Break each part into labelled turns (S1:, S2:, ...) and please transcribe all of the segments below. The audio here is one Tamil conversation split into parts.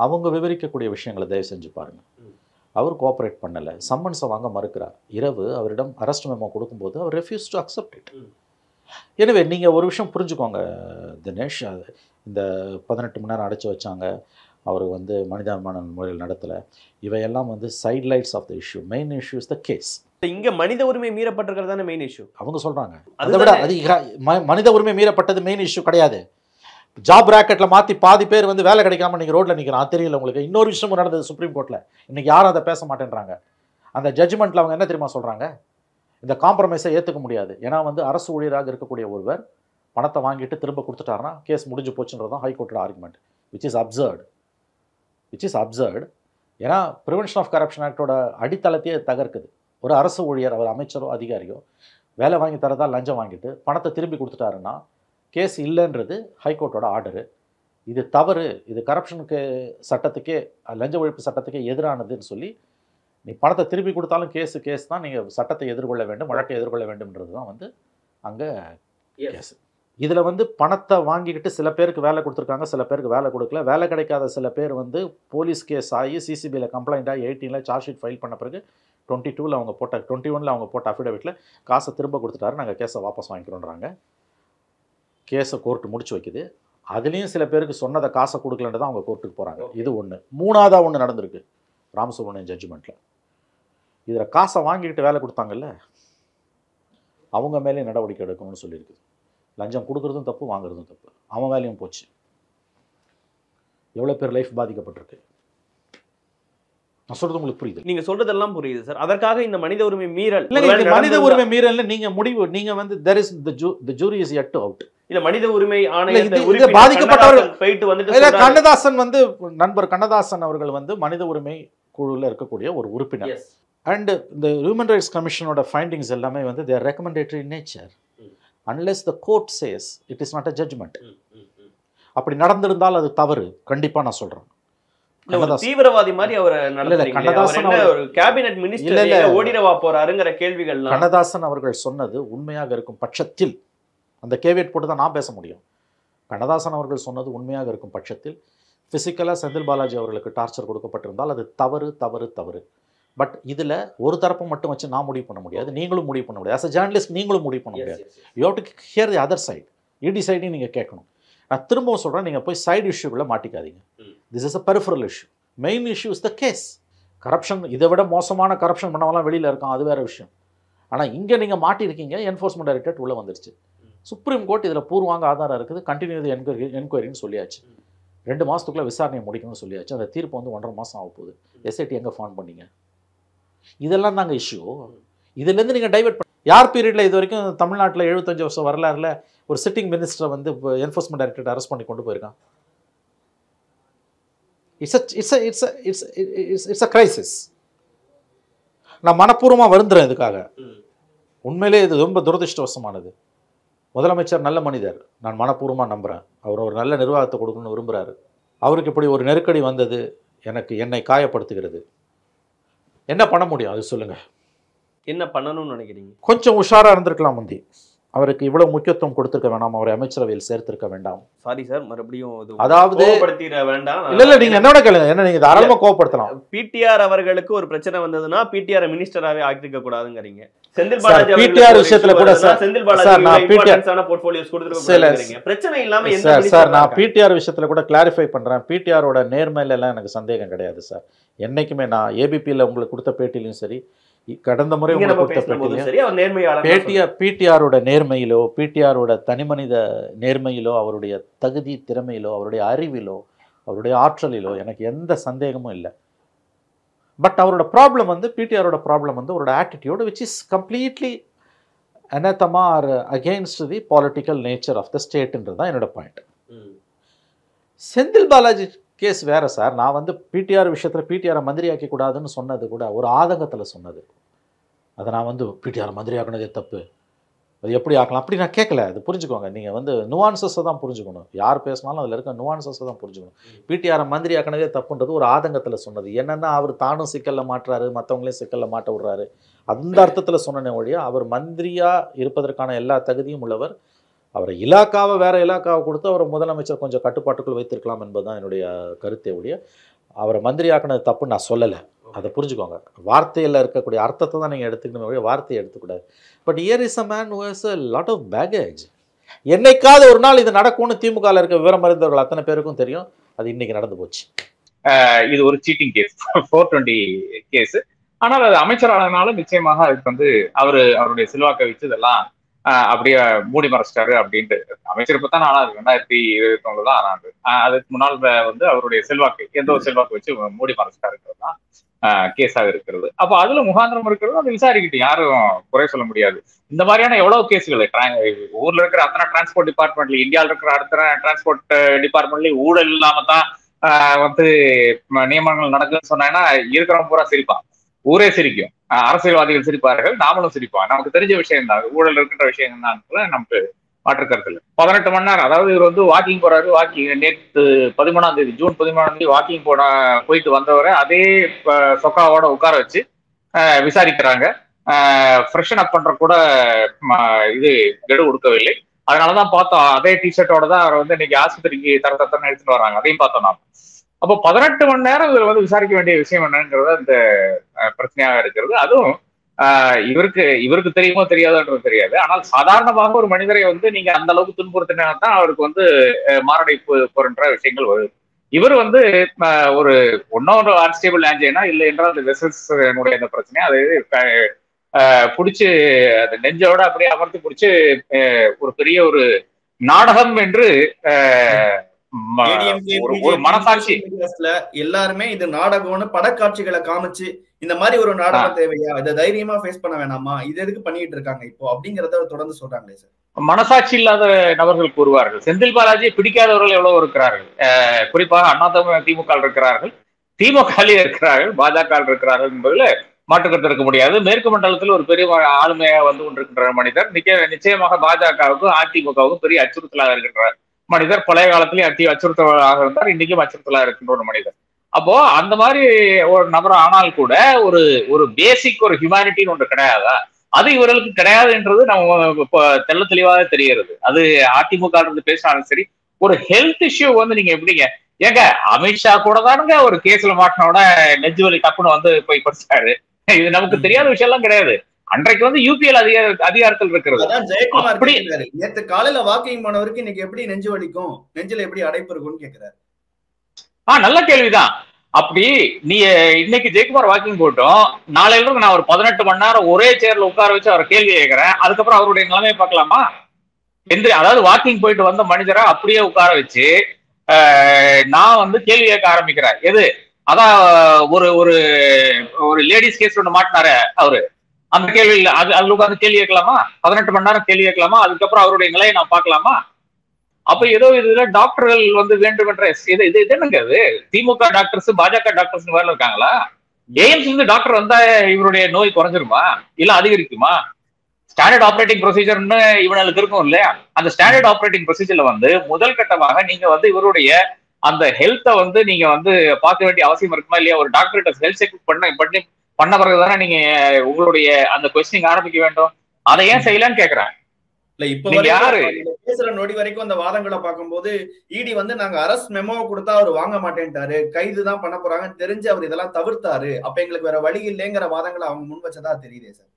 S1: அவங்க விவரிக்கக்கூடிய விஷயங்களை தயவு செஞ்சு பாருங்க
S2: ம்.
S1: அவர் கோஆப்ரேட் பண்ணலை சம்மன்ஸை வாங்க மறுக்கிறார் இரவு அவரிடம் அரெஸ்ட் மெமோ கொடுக்கும்போது அவர் refuse to accept it
S2: hmm.
S1: எனவே நீங்கள் ஒரு விஷயம் புரிஞ்சுக்கோங்க தினேஷ் அது இந்த பதினெட்டு மணி நேரம் அடைச்சி வச்சாங்க அவர் வந்து மனிதாபிமான முறையில் நடத்தலை இவையெல்லாம் வந்து side lights of the issue main issue is the case
S2: இங்க மனித உரிமை மீறப்பட்டிருக்கிறது தானே மெயின் இஷ்யூ
S1: அவங்க சொல்கிறாங்க அதை
S2: அதுதானே.
S1: விட அதிக ம- மனித உரிமை மீறப்பட்டது மெயின் இஷ்யூ கிடையாது ஜாப் ராக்கெட்டில் மாற்றி பாதி பேர் வந்து வேலை கிடைக்காம நீங்கள் ரோட்டில் நிற்கிறான் அது தெரியல உங்களுக்கு இன்னொரு விஷயமும் நடந்தது சுப்ரீம் கோர்ட்டில் இன்னைக்கு யாரும் அதை பேச மாட்டேன்றாங்க அந்த ஜட்ஜ்மெண்ட்டில் அவங்க என்ன தெரியுமா சொல்கிறாங்க இந்த காம்ப்ரமைஸை ஏற்றுக்க முடியாது ஏன்னா வந்து அரசு ஊழியராக இருக்கக்கூடிய ஒருவர் பணத்தை வாங்கிட்டு திரும்ப கொடுத்துட்டாருன்னா கேஸ் முடிஞ்சு போச்சுன்றது தான் ஹைகோர்ட்டோட argument which is absurd which is absurd ஏன்னா ப்ரிவென்ஷன் ஆஃப் கரப்ஷன் ஆக்டோட அடித்தளத்தையே தகர்க்குது ஒரு அரசு ஊழியர் அவர் அமைச்சரோ அதிகாரியோ வேலை வாங்கி தரதா லஞ்சம் வாங்கிட்டு பணத்தை திரும்பி கொடுத்துட்டாருன்னா கேஸ் இல்லைன்றது ஹைகோர்ட்டோட ஆர்டரு இது தவறு இது கரப்ஷனுக்கு சட்டத்துக்கே அஹ், லஞ்ச ஒழிப்பு சட்டத்துக்கே எதிரானதுன்னு சொல்லி நீ பணத்தை திருப்பி கொடுத்தாலும் கேஸு கேஸ் தான் நீங்கள் சட்டத்தை எதிர்கொள்ள வேண்டும் வழக்கை எதிர்கொள்ள வேண்டும்ன்றது தான் வந்து அங்கே கேஸ் இதில் வந்து பணத்தை வாங்கிக்கிட்டு சில பேருக்கு வேலை கொடுத்துருக்காங்க சில பேருக்கு வேலை கொடுக்கல வேலை கிடைக்காத சில பேர் வந்து போலீஸ் கேஸ் ஆகி சிசிபியில் கம்ப்ளைண்ட் ஆகி எயிட்டீனில் சார்ஜ் ஷீட் ஃபைல் பண்ண பிறகு டுவெண்ட்டி டூவில் அவங்க போட்ட டுவெண்ட்டி ஒனில் அவங்க போட்ட அஃபிடவிட்டில் காசை திரும்ப கொடுத்துட்டாரு நாங்கள் கேஸை வாபஸ் வாங்கிக்கிறோன்றாங்க கேஸை கோர்ட்டு முடிச்சு வைக்குது அதுலேயும் சில பேருக்கு சொன்னதை காசை கொடுக்கலன்றது அவங்க கோர்ட்டுக்கு போகிறாங்க இது ஒன்று மூணாவதாக ஒன்று நடந்திருக்கு ராமசுப்ரமணியன் ஜட்ஜ்மெண்ட்டில் இதில் காசை வாங்கிக்கிட்டு வேலை கொடுத்தாங்கல்ல அவங்க மேலே நடவடிக்கை எடுக்கணும்னு சொல்லியிருக்கு லஞ்சம் கொடுக்குறதும் தப்பு வாங்குறதும் தப்பு அவன் வேலையும் போச்சு எவ்வளோ பேர் லைஃப் பாதிக்கப்பட்டிருக்கு நான் சொல்கிறது உங்களுக்கு புரியுது
S2: நீங்க சொல்றதெல்லாம் புரியுது சார் அதற்காக இந்த மனித உரிமை மீறல்
S1: இல்லை
S2: ஒருவேளை
S1: இது மனித
S2: நடந்திருந்தா-
S1: உரிமை மீறல்ல நீங்க முடிவு நீங்க வந்து there is the ju the jury is yet out
S2: இல்ல மனித உரிமை ஆணையத்தை
S1: இது- இது
S2: உறுப்பினர்
S1: பாதிக்கப்பட்டவர்கள்
S2: கண்ணதாசன் போயிட்டு வந்துட்டு
S1: இல்ல
S2: சொல்றாரு.
S1: கண்ணதாசன் வந்து நண்பர் கண்ணதாசன் அவர்கள் வந்து மனித உரிமை குழுவில் இருக்கக்கூடிய ஒரு உறுப்பினர்
S2: Yes.
S1: அண்ட் இந்த ஹியூமன் ரைட்ஸ் கமிஷனோட ஃபைண்டிங்ஸ் எல்லாமே வந்து their recommendatory nature
S2: hmm.
S1: Unless the court says it is not a judgment
S2: hmm, hmm, ம்.
S1: அப்படி நடந்திருந்தால் அது தவறு கண்டிப்பா நான் சொல்றேன்
S2: இல்ல, ஒரு
S1: கண்ணதாசன்.
S2: தீவிரவாதி மாதிரி அவரை நடத்துறீங்களே. அவர்
S1: கண்ணதாசன்
S2: என்ன
S1: அவர்-
S2: ஒரு கேபினெட்
S1: இல்ல,
S2: மினிஸ்டர்
S1: இல்ல.
S2: எங்க ஓடிடவா போறாருங்கிற கேள்விகள்லாம்
S1: கண்ணதாசன் அவர்கள் சொன்னது உண்மையாக இருக்கும் பட்சத்தில் அந்த கேவியட் போட்டு தான் நான் பேச முடியும் கண்ணதாசன் அவர்கள் சொன்னது உண்மையாக இருக்கும் பட்சத்தில் ஃபிசிக்கலாக செந்தில் பாலாஜி அவர்களுக்கு டார்ச்சர் கொடுக்கப்பட்டிருந்தால் அது தவறு தவறு தவறு பட் இதில் ஒரு தரப்பை மட்டும் வச்சு நான் முடிவு பண்ண முடியாது நீங்களும் முடிவு பண்ண முடியாது as a ஜேர்னலிஸ்ட் நீங்களும் முடிவு பண்ண
S2: Yes,
S1: முடியாது
S2: yes, yes.
S1: You have to hear the other side இடி சைடையும் நீங்கள் கேட்கணும் நான் திரும்பவும் சொல்கிறேன் நீங்கள் போய் சைடு இஷ்யூக்குள்ளே மாட்டிக்காதீங்க
S2: hmm.
S1: This is a peripheral issue main issue is the case corruption இதை விட மோசமான கரப்ஷன் பண்ணவங்களாம் வெளியில் இருக்கான் அது வேற விஷயம் ஆனால் இங்கே நீங்கள் மாட்டியிருக்கீங்க என்ஃபோர்ஸ்மெண்ட் டைரக்டரேட் உள்ளே வந்துருச்சு
S2: ம்.
S1: சுப்ரீம் கோர்ட் இதில் பூர்வாங்க ஆதாரம் இருக்குது கண்டினியூ என்கொயரி என்கொயரின்னு சொல்லியாச்சு
S2: ம்.
S1: ரெண்டு மாதத்துக்குள்ளே விசாரணையை முடிக்கணும்னு சொல்லியாச்சு அந்த தீர்ப்பு வந்து ஒன்றரை மாதம் ஆக போகுது
S2: ம்.
S1: எஸ்ஐடி எங்கே ஃபார்ம் பண்ணீங்க இதெல்லாம் தாங்க இஷ்யூ இதுலேருந்து நீங்கள் டைவர்ட் பண்ண யார் பீரியடில் இது வரைக்கும் தமிழ்நாட்டில் எழுபத்தஞ்சு வருஷம் வரலாறுல ஒரு சிட்டிங் மினிஸ்டரை வந்து என்ஃபோர்ஸ்மெண்ட் டைரக்டரேட் அரெஸ்ட் பண்ணி கொண்டு போயிருக்கான் it's it's it's it's it's it's a crisis நான் மனப்பூர்வமாக வருந்துறேன் இதுக்காக
S2: ம்.
S1: உண்மையிலே இது ரொம்ப துரதிருஷ்டவசமானது முதலமைச்சர் நல்ல மனிதர் நான் மனப்பூர்வமாக நம்புகிறேன் அவர் ஒரு நல்ல நிர்வாகத்தை கொடுக்கணும்னு விரும்புகிறாரு அவருக்கு இப்படி ஒரு நெருக்கடி வந்தது எனக்கு என்னை காயப்படுத்துகிறது என்ன பண்ண முடியும் அது சொல்லுங்கள்
S2: என்ன பண்ணணும்னு நினைக்கிறீங்க
S1: கொஞ்சம் உஷாராக இருந்திருக்கலாம் முந்தி அவருக்கு இவ்வளவு முக்கியத்துவம் கொடுத்திருக்க வேண்டாம் அவரை அமைச்சரவையில் சேர்த்திருக்க வேண்டாம்
S2: சாரி சார் மறுபடியும் இது
S1: அதாவது
S2: கோவப்படுத்திட வேண்டாம்
S1: இல்ல இல்ல நீங்க என்னோட கேளுங்க என்ன நீங்க தாராளமா கோவப்படுத்தலாம்
S2: பிடிஆர் அவர்களுக்கு ஒரு பிரச்சனை வந்ததுன்னா பிடிஆர் மினிஸ்டராவே ஆக்கிருக்க கூடாதுங்கறீங்க செந்தில்
S1: சார்,
S2: பாலாஜி அவர்களுக்கு
S1: PTR
S2: ஒரு
S1: விஷயத்துல
S2: issue
S1: கூட
S2: வருதுன்னா
S1: சார்,
S2: செந்தில்
S1: சார்,
S2: பாலாஜி
S1: நான் PTR
S2: இம்பார்ட்டன்ஸான போர்ட்ஃபோலியோஸ் கொடுத்துருக்க
S1: சில-
S2: கூடாதுங்கறீங்க பிரச்சனை இல்லாம எந்த
S1: சார்
S2: minister
S1: சார் நான்
S2: இருக்காங்க?
S1: பிடிஆர் விஷயத்துல கூட கிளாரிஃபை பண்றேன் பிடிஆரோட நேர்மையில எல்லாம் எனக்கு சந்தேகம் கிடையாது சார் என்னைக்குமே நான் ஏபிபியில் உங்களுக்கு கொடுத்த பேட்டிலையும் சரி இ- கடந்த முறை
S2: இங்க
S1: உங்களுக்கு
S2: நம்ம
S1: கொடுத்த
S2: பேசின போதும்
S1: பேட்டிலையும்
S2: சரி அவர் நேர்மையாளர்
S1: பேட்டிஆர் பிடிஆரோட நேர்மையிலோ பிடிஆரோட தனிமனித நேர்மையிலோ அவருடைய தகுதி திறமையிலோ அவருடைய அறிவிலோ அவருடைய ஆற்றலிலோ எனக்கு எந்த சந்தேகமும் இல்லை பட் அவரோட ப்ராப்ளம் வந்து பிடிஆரோட ப்ராப்ளம் வந்து அவரோட ஆட்டிடியூடு விச் இஸ் கம்ப்ளீட்லி அனத்தமா are against the political nature of the ஸ்டேட்ன்றது தான் என்னோட பாயிண்ட் செந்தில் பாலாஜி கேஸ் வேற சார் நான் வந்து பிடிஆர் விஷயத்தில் பிடிஆரை மந்திரி ஆக்க கூடாதுன்னு சொன்னது கூட ஒரு ஆதங்கத்தில் சொன்னது அதை நான் வந்து பிடிஆர் மந்திரி ஆக்கினதே தப்பு அது எப்படி ஆக்கலாம் அப்படி நான் கேட்கல அது புரிஞ்சுக்கோங்க நீங்கள் வந்து நுவான்சஸை தான் புரிஞ்சுக்கணும் யார் பேசினாலும் அதில் இருக்க நுவான்சஸை தான் புரிஞ்சுக்கணும் பிடிஆரை மந்திரி ஆக்கினதே தப்புன்றது ஒரு ஆதங்கத்தில் சொன்னது என்னென்னா அவர் தானும் சிக்கலில் மாட்டுறாரு மற்றவங்களையும் சிக்கலில் மாட்ட விடுறாரு அந்த அர்த்தத்தில் சொன்னனே ஒழிய அவர் மந்திரியாக இருப்பதற்கான எல்லா தகுதியும் உள்ளவர் அவரை இலாக்காவை வேற இலாக்காவை கொடுத்து அவரை முதலமைச்சர் கொஞ்சம் கட்டுப்பாட்டுக்குள் வைத்திருக்கலாம் என்பதுதான் என்னுடைய கருத்தை ஒழிய அவரை மந்திரி ஆக்கினது தப்புன்னு நான் சொல்லலை அதை புரிஞ்சுக்கோங்க வார்த்தையில் இருக்கக்கூடிய அர்த்தத்தை தான் நீங்கள் எடுத்துக்கணும் ஒழிய வார்த்தையை எடுத்துக்கூடாது but here is a man who has a lot of baggage என்னைக்காவது ஒரு நாள் இது நடக்கும்னு திமுகவில் இருக்க விவரம் அறிந்தவர்கள் அத்தனை பேருக்கும் தெரியும் அது இன்னைக்கு நடந்து போச்சு
S3: அஹ் இது ஒரு cheating case four twenty case ஆனால் அது அமைச்சரானதுனால நிச்சயமாக அதுக்கு வந்து அவரு அவருடைய செல்வாக்கை வச்சு இதெல்லாம் அஹ், அப்படியே மூடி மறைச்சிட்டாரு அப்படின்ட்டு அமைச்சர் இப்போ தான் ஆனாரு ரெண்டாயிரத்தி இருபத்தி ஒண்ணுல தான் ஆனாரு அஹ், அதுக்கு முன்னால் வந்து அவருடைய செல்வாக்கு எந்த ஒரு செல்வாக்கு வச்சு மூடி மறைச்சிட்டாருங்கிறது தான் கேஸாக இருக்கிறது அப்போ அதுல முகாந்திரம் இருக்கிறது அதை விசாரிக்கிட்டு யாரும் குறை சொல்ல முடியாது இந்த மாதிரியான எவ்வளவு கேஸுகள் ஊர்ல இருக்கிற அத்தனை டிரான்ஸ்போர்ட் டிபார்ட்மெண்ட்ல இந்தியாவில் இருக்கிற அத்தனை டிரான்ஸ்போர்ட் டிபார்ட்மெண்ட்லயும் ஊழல் இல்லாம தான் ஆஹ் வந்து ம- நியமனங்கள் நடக்குதுன்னு சொன்னாங்கன்னா இருக்கிறவன் பூரா சிரிப்பான் ஊரே சிரிக்கும் ஆஹ் அரசியல்வாதிகள் சிரிப்பார்கள் நாமளும் சிரிப்போம் நமக்கு தெரிஞ்ச விஷயம் தான் ஊழல் இருக்கின்ற விஷயம் தான் நமக்கு மாற்று கருத்து இல்லை பதினெட்டு மணி நேரம் அதாவது இவர் வந்து வாக்கிங் போறாரு வாக்கிங் நேற்று பதிமூணாம் தேதி ஜூன் பதிமூணாம் தேதி வாக்கிங் போன போயிட்டு வந்தவரை அதே ப- சொக்காவோட உட்கார வச்சு ஆஹ் விசாரிக்கிறாங்க ஃப்ரெஷன் அப் பண்ற கூட ம, இது கெடு கொடுக்கவில்லை அதனாலதான் பார்த்தோம் அதே டிஷர்ட்டோட தான் அவர் வந்து இன்னைக்கு ஆஸ்பத்திரிக்கு தர தரன்னு எடுத்துட்டு வராங்க அதையும் பார்த்தோம் நாம அப்போ பதினெட்டு மணி நேரம் இவர் வந்து விசாரிக்க வேண்டிய விஷயம் என்னங்கிறது இந்த அஹ், பிரச்சனையாக இருக்கிறது அதுவும் ஆஹ், இவருக்கு இவருக்கு தெரியுமோ தெரியாதோன்றது தெரியாது ஆனால் சாதாரணமாக ஒரு மனிதரை வந்து நீங்க அந்த அளவுக்கு துன்புறுத்தினா தான் அவருக்கு வந்து அஹ், மாரடைப்பு போன்ற விஷயங்கள் வருது இவர் வந்து ஆஹ், ஒரு ஒன்னொரு அன்ஸ்டேபிள் ஆஞ்சைனா இல்லை என்றால் அந்த வெசல்ஸ் அந்த பிரச்சனை அது அஹ், பிடிச்சு அந்த நெஞ்சோட அப்படியே அமர்த்தி பிடிச்சு அஹ், ஒரு பெரிய ஒரு நாடகம் என்று அஹ், ம-
S4: ADMK,
S3: ஒரு
S4: BJP,
S3: ஒரு மனசாட்சி
S4: social mediasல எல்லாருமே இது நாடகம்னு படக்காட்சிகளை காமிச்சு இந்த மாதிரி ஒரு நாடகம் தேவையா இதை தைரியமா ஃபேஸ் பண்ண வேணாமா இது எதுக்கு பண்ணிட்டு இருக்காங்க இப்போ அப்படிங்கறத அவர் தொடர்ந்து சொல்றாங்களே சார்
S3: மனசாட்சி இல்லாத நபர்கள் கூறுவார்கள் செந்தில் பாலாஜியை பிடிக்காதவர்கள் எவ்வளவு இருக்கிறார்கள் அஹ் குறிப்பாக அண்ணா தமிழ் திமுக இருக்கிறார்கள் திமுகலே இருக்கிறார்கள் பாஜக இருக்கிறார்கள் என்பதுல மாற்றுக்கருத்து இருக்க முடியாது மேற்கு மண்டலத்தில் ஒரு பெரிய ஆளுமையாக வந்து கொண்டிருக்கின்ற மனிதர் நிச்சய நிச்சயமாக பாஜகவுக்கும் அதிமுகவுக்கும் பெரிய அச்சுறுத்தலாக இருக்கின்ற மனிதர் பழைய காலத்திலேயே அத்தி அச்சுறுத்தலாக இருந்தார் இன்னைக்கும் அச்சுறுத்தலாக இருக்கின்ற ஒரு மனிதர் அப்போ அந்த மாதிரி ஒரு நபர் ஆனால் கூட ஒரு ஒரு பேசிக் ஒரு ஹியூமானிட்டின்னு ஒன்று கிடையாதா அது இவர்களுக்கு கிடையாதுன்றது நம்ம இப்போ தெள்ள தெளிவாக தெரிகிறது அது அதிமுக இருந்து பேசினாலும் சரி ஒரு ஹெல்த் இஷ்யூ வந்து நீங்க எப்படிங்க ஏங்க அமித்ஷா கூட தானுங்க ஒரு கேஸ்ல மாட்டினோட நெஞ்சு வலி டப்புன்னு வந்து போய் படிச்சாரு இது நமக்கு தெரியாத விஷயம் எல்லாம் கிடையாது அன்றைக்கு வந்து யூபிஎல் அதிகார அதிகாரத்தில் இருக்கிறது
S4: அதான் ஜெயக்குமார்
S3: அப்படி-
S4: கேட்கிறாரு நேத்து காலையில வாக்கிங் போனவருக்கு இன்னைக்கு எப்படி நெஞ்சு வலிக்கும் நெஞ்சில எப்படி அடைப்பு இருக்கும்னு கேக்குறாரு
S3: ஆ நல்ல கேள்விதான் அப்படி நீ இன்னைக்கு ஜெயக்குமார் வாக்கிங் போட்டோம் நாளையில இருந்து நான் ஒரு பதினெட்டு மணி நேரம் ஒரே சேர்ல உட்கார வச்சு அவர் கேள்வி கேட்கிறேன் அதுக்கப்புறம் அவருடைய நிலைமையை பார்க்கலாமா எந்த அதாவது வாக்கிங் போயிட்டு வந்த மனிதரை அப்படியே உட்கார வச்சு ஆஹ், நான் வந்து கேள்வி கேட்க ஆரம்பிக்கிறேன் எது அதான் ஒரு ஒரு ஒரு லேடிஸ் கேஸ் ஒன்று மாட்டினாரு அவரு அந்த கேள்வி இல்ல அது அதுல உட்கார்ந்து கேள்வி கேட்கலாமா பதினெட்டு மணி நேரம் கேள்வி கேட்கலாமா அதுக்கப்புறம் அவருடைய நிலையை நான் பார்க்கலாமா அப்ப ஏதோ இதுல டாக்டர்கள் வந்து வேண்டும் என்ற இது இது இது என்னங்க அது திமுக டாக்டர்ஸ் பாஜக டாக்டர்ஸ் வேலை இருக்காங்களா எய்ம்ஸ் இருந்து டாக்டர் வந்தா இவருடைய நோய் குறைஞ்சிருமா இல்ல அதிகரிக்குமா ஸ்டாண்டர்ட் ஆப்ரேட்டிங் ப்ரொசீஜர்னு இவனுக்கு இருக்கும் இல்லையா அந்த ஸ்டாண்டர்ட் ஆப்ரேட்டிங் ப்ரொசீஜர்ல வந்து முதல் கட்டமாக நீங்க வந்து இவருடைய அந்த ஹெல்த்தை வந்து நீங்க வந்து பார்க்க வேண்டிய அவசியம் இருக்குமா இல்லையா ஒரு டாக்டர்கிட்ட ஹெல்த் செக்அப் பண்ண பண்ணி பண்ண பிறகு தானே நீங்க உங்களுடைய அந்த கொஸ்டினிங் ஆரம்பிக்க வேண்டும் அதை ஏன் செய்யலன்னு கேக்குறேன்
S4: இல்ல இப்ப
S3: நீங்க யாரு?
S4: வரைக்கும் இந்த பேசுற நொடி வரைக்கும் அந்த வாதங்களை பார்க்கும்போது இடி வந்து நாங்க அரசு மெமோ கொடுத்தா அவர் வாங்க மாட்டேன்ட்டாரு கைது தான் பண்ண போறாங்கன்னு தெரிஞ்சு அவர் இதெல்லாம் தவிர்த்தாரு அப்ப எங்களுக்கு வேற வழி இல்லைங்கிற வாதங்களை அவங்க முன் வச்சதா தெரியுதே சார்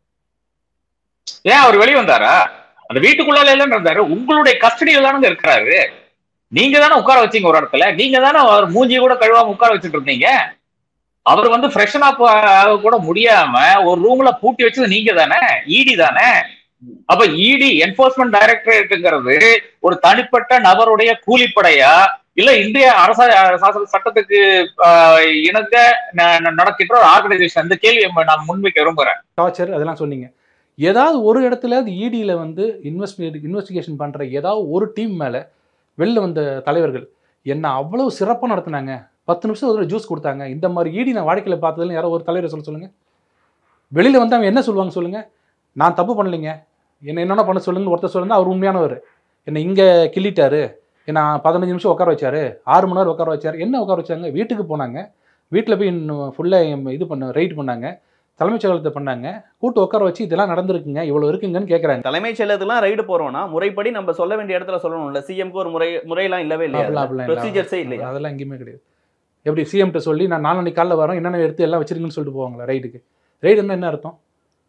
S3: ஏன் அவர் வெளியே வந்தாரா அந்த வீட்டுக்குள்ளால இல்லைன்னு இருந்தாரு உங்களுடைய கஸ்டடியில தானங்க இருக்கிறாரு நீங்க தானே உட்கார வச்சீங்க ஒரு இடத்துல நீங்க தானே அவர் மூஞ்சி கூட கழுவாம உட்கார வச்சுட்டு இருந்தீங்க அவர் வந்து ஃப்ரெஷன் அப் ஆக கூட முடியாம ஒரு ரூம்ல பூட்டி வச்சது நீங்க தானே இடி தானே அப்ப இடி என்போர்ஸ்மெண்ட் டைரக்டரேட்டுங்கிறது ஒரு தனிப்பட்ட நபருடைய கூலிப்படையா இல்ல இந்திய அரச சாசன சட்டத்துக்கு ஆஹ், இணங்க ந- ந- நடக்கின்ற ஒரு ஆர்கனைசேஷன் இந்த கேள்வி நான் முன்வைக்க விரும்புறேன்
S5: டார்ச்சர் அதெல்லாம் சொன்னீங்க ஏதாவது ஒரு இடத்துல இடியில் வந்து இன்வெஸ்டிகேட் இன்வெஸ்டிகேஷன் பண்ணுற ஏதாவது ஒரு டீம் மேலே வெளில வந்த தலைவர்கள் என்ன அவ்வளவு சிறப்பாக நடத்துனாங்க பத்து நிமிஷம் ஒரு ஜூஸ் கொடுத்தாங்க இந்த மாதிரி ஈடி நான் வாழ்க்கையில் பார்த்ததுல யாரோ ஒரு தலைவரை சொல்ல சொல்லுங்கள் வெளியில் வந்து அவங்க என்ன சொல்லுவாங்க சொல்லுங்கள் நான் தப்பு பண்ணலைங்க என்ன என்னென்ன பண்ண சொல்லுங்கன்னு ஒருத்தர் சொல்லுங்க அவர் உண்மையானவர் என்னை இங்கே கிள்ளிட்டாரு என்ன பதினஞ்சு நிமிஷம் உட்கார வச்சாரு ஆறு மணி நேரம் உட்கார வச்சாரு என்ன உட்கார வச்சாங்க வீட்டுக்கு போனாங்க வீட்டில் போய் ஃபுல்லாக இது பண்ண ரைட் பண்ணாங்க தலைமைச் செயலகத்தை பண்ணாங்க கூட்டு உட்கார வச்சு இதெல்லாம் நடந்திருக்குங்க இவ்வளவு இருக்குங்கன்னு கேட்குறாங்க
S2: தலைமைச் செயலகத்துலாம் ரைடு போறோம்னா முறைப்படி நம்ம சொல்ல வேண்டிய இடத்துல சொல்லணும்ல சிஎம்க்கு ஒரு முறை முறையெல்லாம் இல்லவே
S5: அப்படிலாம்
S2: இல்லையா
S5: அப்படிலாம் இல்லை.
S2: ப்ரொசீஜர்ஸே இல்லையா
S5: அதெல்லாம் எங்கேயுமே கிடையாது எப்படி சிஎம்கிட்ட சொல்லி நான் நாளைக்கு காலைல வரோம் என்னென்ன எடுத்து எல்லாம் வச்சிருக்கீங்கன்னு சொல்லிட்டு போவாங்களா ரைடுக்கு ரைடுன்னா என்ன அர்த்தம்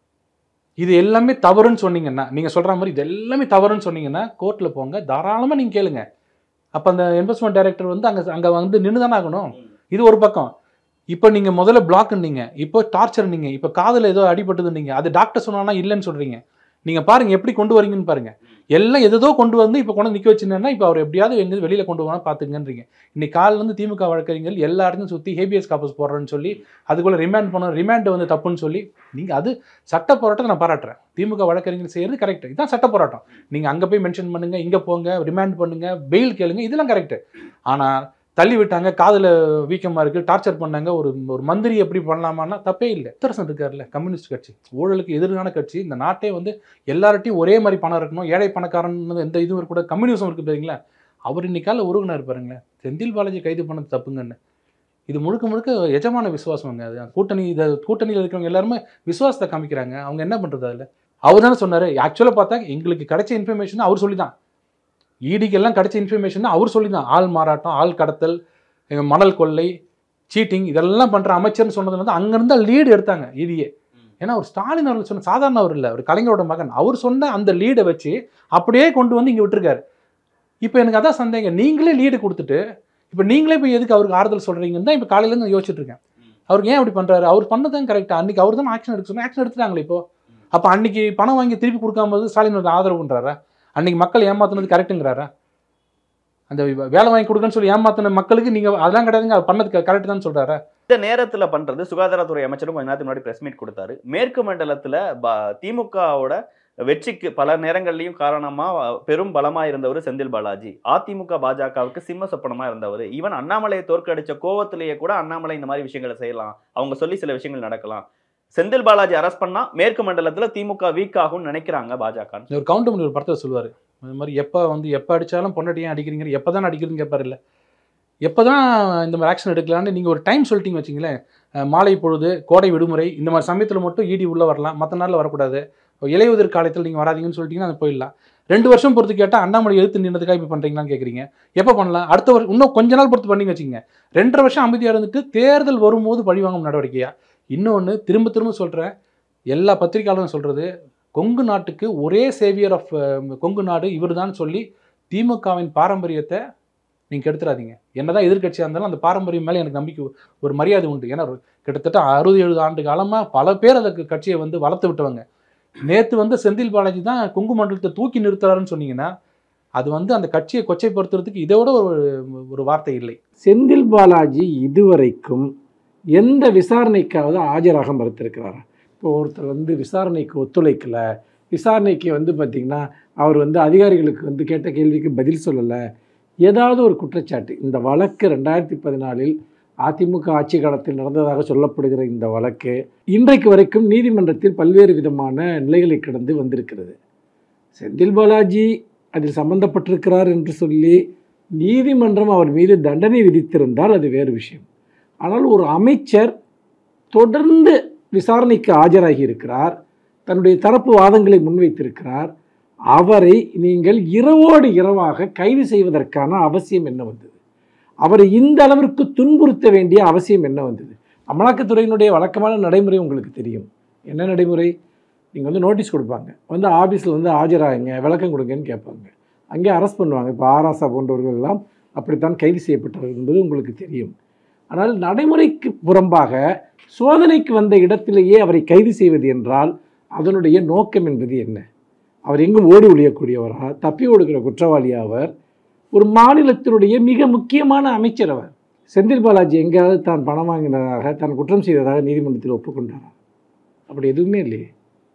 S5: இது எல்லாமே தவறுன்னு சொன்னீங்கன்னா நீங்கள் சொல்கிற மாதிரி இது எல்லாமே தவறுன்னு சொன்னீங்கன்னா கோர்ட்டில் போங்க தாராளமாக நீங்கள் கேளுங்க அப்போ அந்த இன்வெஸ்ட்மெண்ட் டைரக்டர் வந்து அங்கே அங்கே வந்து நின்று தானே ஆகணும் இது ஒரு பக்கம் இப்போ நீங்கள் முதல்ல பிளாக்னீங்க இப்போ டார்ச்சர் நீங்க இப்போ காதில் ஏதோ அடிபட்டதுன்னீங்க அது டாக்டர் சொன்னானா இல்லைன்னு சொல்கிறீங்க நீங்கள் பாருங்க எப்படி கொண்டு வரீங்கன்னு பாருங்க எல்லாம் எதோ கொண்டு வந்து இப்போ கொண்டு நிற்க வச்சுருந்தேன்னா இப்போ அவர் எப்படியாவது எங்கேயும் வெளியில் கொண்டு போனால் பார்த்துங்கன்றீங்க இன்னைக்கு காலையில இருந்து திமுக வழக்கறிஞர்கள் எல்லா இடத்தையும் சுற்றி ஹேபியஸ் காப்பஸ் போடுறேன்னு சொல்லி அதுக்குள்ள ரிமாண்ட் பண்ண ரிமாண்ட் வந்து தப்புன்னு சொல்லி நீங்கள் அது சட்ட போராட்டத்தை நான் பாராட்டுறேன் திமுக வழக்கறிஞர் செய்யறது கரெக்ட் இதுதான் சட்ட போராட்டம் நீங்கள் அங்கே போய் மென்ஷன் பண்ணுங்க இங்கே போங்க ரிமாண்ட் பண்ணுங்க பெயில் கேளுங்க இதெல்லாம் கரெக்ட் ஆனால் தள்ளி விட்டாங்க காதில் வீக்கமாக இருக்குது டார்ச்சர் பண்ணாங்க ஒரு ஒரு மந்திரி எப்படி பண்ணலாமான்னா தப்பே இல்லை உத்தரசன் இருக்கார்ல கம்யூனிஸ்ட் கட்சி ஊழலுக்கு எதிரான கட்சி இந்த நாட்டே வந்து எல்லார்ட்டையும் ஒரே மாதிரி பணம் இருக்கணும் ஏழை பணக்காரன் எந்த இதுவும் கூட கம்யூனிசம் இருக்குது பார்த்தீங்களா அவர் இன்னைக்கால உருகுனார் பாருங்களேன் செந்தில் பாலாஜி கைது பண்ணது தப்புங்கன்னு இது முழுக்க முழுக்க எஜமான விசுவாசங்க அது கூட்டணி இதை கூட்டணியில் இருக்கிறவங்க எல்லாருமே விசுவாசத்தை காமிக்கிறாங்க அவங்க என்ன பண்ணுறது அதில் அவர் தானே சொன்னார் ஆக்சுவலாக பார்த்தா எங்களுக்கு கிடைச்ச இன்ஃபர்மேஷன் அவர் சொல்லி தான் ஈடிக்கெல்லாம் கிடைச்ச இன்ஃபர்மேஷன் அவர் சொல்லி தான் ஆள் மாறாட்டம் ஆள் கடத்தல் அஹ் மணல் கொள்ளை சீட்டிங் இதெல்லாம் பண்ணுற அமைச்சர்னு சொன்னது வந்து அங்கேருந்து லீடு எடுத்தாங்க ஈடியே ஏன்னா ஒரு ஸ்டாலின் அவர்கள் சொன்ன சாதாரண அவர் இல்லை ஒரு கலைஞரோட மகன் அவர் சொன்ன அந்த லீடை வச்சு அப்படியே கொண்டு வந்து இங்கே விட்டுருக்காரு இப்போ எனக்கு அதான் சந்தேகம் நீங்களே லீடு கொடுத்துட்டு இப்போ நீங்களே போய் எதுக்கு அவருக்கு ஆறுதல் சொல்கிறீங்கன்னு தான் இப்போ காலையிலேருந்து யோசிச்சுட்டு இருக்கேன் அவருக்கு ஏன் அப்படி பண்ணுறாரு அவர் பண்ணதான் கரெக்டாக அன்னைக்கு அவர் தான் ஆக்ஷன் எடுக்க சொன்னா ஆக்ஷன் எடுத்துட்டாங்களே இப்போ அப்போ அன்னைக்கு பணம் வாங்கி திருப்பி கொடுக்காம போது ஸ்டாலின் ஒரு ஆதரவு பண்ணுறாரா அன்னைக்கு மக்கள் ஏமாத்துனது கரெக்டுங்கிறாரா அந்த வேலை வாங்கி கொடுக்குன்னு சொல்லி ஏமாத்தின மக்களுக்கு நீங்கள் அதெல்லாம் கிடையாதுங்க அவர் பண்ணது கரெக்ட் தான் சொல்கிறாரா
S2: இந்த நேரத்துல பண்றது சுகாதாரத்துறை அமைச்சரும் கொஞ்ச நேரத்துக்கு முன்னாடி பிரஸ் மீட் கொடுத்தாரு மேற்கு மண்டலத்துல ப- திமுகவோட வெற்றிக்கு பல நேரங்கள்லயும் காரணமா அஹ், பெரும் பலமா இருந்தவர் செந்தில் பாலாஜி அதிமுக பாஜகவுக்கு சிம்ம சொப்பனமா இருந்தவர் ஈவன் அண்ணாமலையை தோற்கடிச்ச கோவத்திலேயே கூட அண்ணாமலை இந்த மாதிரி விஷயங்களை செய்யலாம் அவங்க சொல்லி சில விஷயங்கள் நடக்கலாம் செந்தில் பாலாஜி அரெஸ்ட் பண்ணா மேற்கு மண்டலத்துல திமுக வீக் ஆகும்னு நினைக்கிறாங்க பாஜக
S5: ஒரு கவுண்டமணி ஒரு படத்தை சொல்லுவார் அது மாதிரி எப்போ வந்து எப்போ அடித்தாலும் பொண்டாட்டி ஏன் அடிக்கிறீங்க எப்போ தான் அடிக்கிறதுன்னு கேட்பார் இல்லை எப்போ தான் இந்த மாதிரி ஆக்ஷன் எடுக்கலான்னு நீங்கள் ஒரு டைம் சொல்லிட்டீங்க வச்சிங்களேன் அஹ் மாலை பொழுது கோடை விடுமுறை இந்த மாதிரி சமயத்தில் மட்டும் ஈடி உள்ளே வரலாம் மற்ற நாளில் வரக்கூடாது இலையுதிர் காலத்தில் நீங்கள் வராதீங்கன்னு சொல்லிட்டீங்கன்னா அது போயிடலாம் ரெண்டு வருஷம் பொறுத்து கேட்டால் அண்ணாமலை எழுத்து நின்றதுக்காக இப்போ பண்ணுறீங்களான்னு கேட்குறீங்க எப்போ பண்ணலாம் அடுத்த வருஷம் இன்னும் கொஞ்ச நாள் பொறுத்து பண்ணி வச்சுங்க ரெண்டரை வருஷம் அமைதியாக இருந்துட்டு தேர்தல் வரும்போது பழிவாங்கும் நடவடிக்கையா இன்னொன்று திரும்ப திரும்ப சொல்கிறேன் எல்லா பத்திரிகையாளரும் சொல்கிறது கொங்கு நாட்டுக்கு ஒரே சேவியர் ஆஃப் கொங்கு நாடு இவர்தான் சொல்லி திமுகவின் பாரம்பரியத்தை நீங்கள் கெடுத்துறாதீங்க என்னதான் எதிர்க்கட்சியாக இருந்தாலும் அந்த பாரம்பரியம் மேலே எனக்கு நம்பிக்கை ஒரு மரியாதை உண்டு ஏன்னா ஒரு கிட்டத்தட்ட அறுபது எழுபது ஆண்டு காலமாக பல பேர் அந்த கட்சியை வந்து வளர்த்து விட்டவங்க நேற்று வந்து செந்தில் பாலாஜி தான் கொங்கு மண்டலத்தை தூக்கி நிறுத்துறாருன்னு சொன்னீங்கன்னா அது வந்து அந்த கட்சியை கொச்சைப்படுத்துறதுக்கு இதோட ஒரு ஒரு வார்த்தை இல்லை
S6: செந்தில் பாலாஜி இதுவரைக்கும் எந்த விசாரணைக்காவது ஆஜராக மறுத்திருக்கிறாரா இப்போ ஒருத்தர் வந்து விசாரணைக்கு ஒத்துழைக்கல விசாரணைக்கு வந்து பார்த்திங்கன்னா அவர் வந்து அதிகாரிகளுக்கு வந்து கேட்ட கேள்விக்கு பதில் சொல்லலை ஏதாவது ஒரு குற்றச்சாட்டு இந்த வழக்கு ரெண்டாயிரத்தி பதினாலில் அதிமுக ஆட்சி காலத்தில் நடந்ததாக சொல்லப்படுகிற இந்த வழக்கு இன்றைக்கு வரைக்கும் நீதிமன்றத்தில் பல்வேறு விதமான நிலைகளை கடந்து வந்திருக்கிறது செந்தில் பாலாஜி அதில் சம்பந்தப்பட்டிருக்கிறார் என்று சொல்லி நீதிமன்றம் அவர் மீது தண்டனை விதித்திருந்தால் அது வேறு விஷயம் ஆனால் ஒரு அமைச்சர் தொடர்ந்து விசாரணைக்கு ஆஜராகி இருக்கிறார் தன்னுடைய தரப்பு வாதங்களை முன்வைத்திருக்கிறார் அவரை நீங்கள் இரவோடு இரவாக கைது செய்வதற்கான அவசியம் என்ன வந்தது அவரை இந்த அளவிற்கு துன்புறுத்த வேண்டிய அவசியம் என்ன வந்தது அமலாக்கத்துறையினுடைய வழக்கமான நடைமுறை உங்களுக்கு தெரியும் என்ன நடைமுறை நீங்கள் வந்து நோட்டீஸ் கொடுப்பாங்க வந்து ஆஃபீஸில் வந்து ஆஜராகுங்க விளக்கம் கொடுங்கன்னு கேட்பாங்க அங்கே அரெஸ்ட் பண்ணுவாங்க இப்போ ஆராசா போன்றவர்கள் எல்லாம் அப்படித்தான் கைது செய்யப்பட்டவர் என்பது உங்களுக்கு தெரியும் ஆனால் நடைமுறைக்கு புறம்பாக சோதனைக்கு வந்த இடத்திலேயே அவரை கைது செய்வது என்றால் அதனுடைய நோக்கம் என்பது என்ன அவர் எங்கும் ஓடி ஒழியக்கூடியவரா தப்பி ஓடுகிற குற்றவாளியா அவர் ஒரு மாநிலத்தினுடைய மிக முக்கியமான அமைச்சர் அவர் செந்தில் பாலாஜி எங்கேயாவது தான் பணம் வாங்கினதாக தான் குற்றம் செய்ததாக நீதிமன்றத்தில் ஒப்புக்கொண்டாரா அப்படி எதுவுமே இல்லையே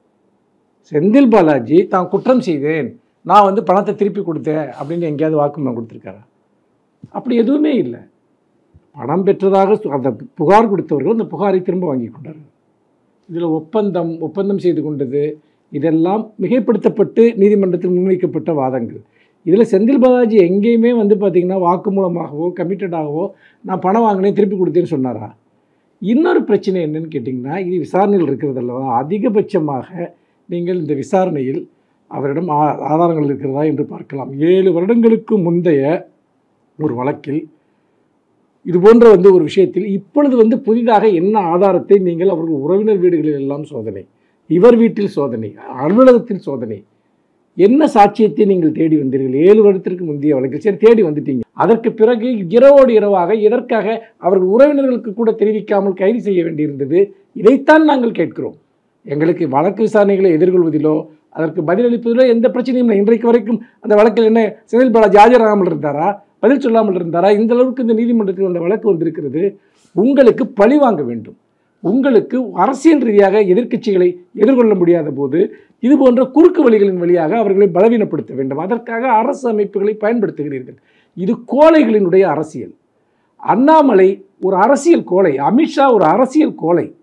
S6: செந்தில் பாலாஜி தான் குற்றம் செய்தேன் நான் வந்து பணத்தை திருப்பி கொடுத்தேன் அப்படின்னு எங்கேயாவது வாக்குமூலம் கொடுத்துருக்காரா அப்படி எதுவுமே இல்லை பணம் பெற்றதாக சொ- அந்த புகார் கொடுத்தவர்கள் அந்த புகாரை திரும்ப வாங்கி கொண்டார்கள் இதில் ஒப்பந்தம் ஒப்பந்தம் செய்து கொண்டது இதெல்லாம் மிகைப்படுத்தப்பட்டு நீதிமன்றத்தில் முன்வைக்கப்பட்ட வாதங்கள் இதில் செந்தில் பாலாஜி எங்கேயுமே வந்து பார்த்திங்கன்னா வாக்குமூலமாகவோ கமிட்டடாகவோ நான் பணம் வாங்கினேன் திருப்பி கொடுத்தேன்னு சொன்னாரா இன்னொரு பிரச்சனை என்னன்னு கேட்டிங்கன்னா இது விசாரணையில் இருக்கிறது அல்லவா அதிகபட்சமாக நீங்கள் இந்த விசாரணையில் அவரிடம் ஆ- ஆதாரங்கள் இருக்கிறதா என்று பார்க்கலாம் ஏழு வருடங்களுக்கு முந்தைய ஒரு வழக்கில் இது போன்ற வந்து ஒரு விஷயத்தில் இப்பொழுது வந்து புதிதாக என்ன ஆதாரத்தை நீங்கள் அவர்கள் உறவினர் வீடுகளில் எல்லாம் சோதனை இவர் வீட்டில் சோதனை அலுவலகத்தில் சோதனை என்ன சாட்சியத்தை நீங்கள் தேடி வந்தீர்கள் ஏழு வருடத்திற்கு முந்தைய வழக்கில் சரி தேடி வந்துட்டீங்க அதற்கு பிறகு இரவோடு இரவாக எதற்காக அவர்கள் உறவினர்களுக்கு கூட தெரிவிக்காமல் கைது செய்ய வேண்டியிருந்தது இதைத்தான் நாங்கள் கேட்கிறோம் எங்களுக்கு வழக்கு விசாரணைகளை எதிர்கொள்வதிலோ அதற்கு பதிலளிப்பதிலோ எந்த பிரச்சனையும் இல்லை இன்றைக்கு வரைக்கும் அந்த வழக்கில் என்ன செந்தில் பாலாஜி ஆஜராகாமல் இருந்தாரா பதில் சொல்லாமல் இருந்தாரா இந்த அளவுக்கு இந்த நீதிமன்றத்தில் அந்த வழக்கு வந்திருக்கிறது உங்களுக்கு பழி வாங்க வேண்டும் உங்களுக்கு அரசியல் ரீதியாக எதிர்க்கட்சிகளை எதிர்கொள்ள முடியாத போது இது போன்ற குறுக்கு வழிகளின் வழியாக அவர்களை பலவீனப்படுத்த வேண்டும் அதற்காக அரசு அமைப்புகளை பயன்படுத்துகிறீர்கள் இது கோழைகளினுடைய அரசியல் அண்ணாமலை ஒரு அரசியல் கோழை அமித்ஷா ஒரு அரசியல் கோழை